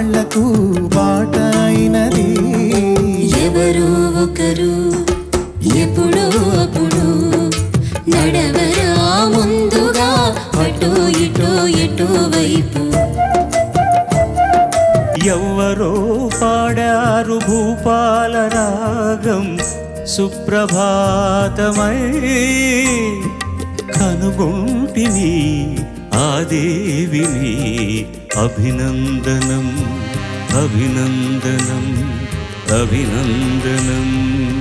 వాళ్లకు బాట అయినది ఎవరో ఒకరు ఎప్పుడో అప్పుడు నడవరా ముందుగా అటో ఇటో ఎటో వైపు ఎవ్వరో పాడారు భూపాల రాగం సుప్రభాతమై కనుగొంటిని ఆ దేవిని అభినందనం అభినందనం అభినందనం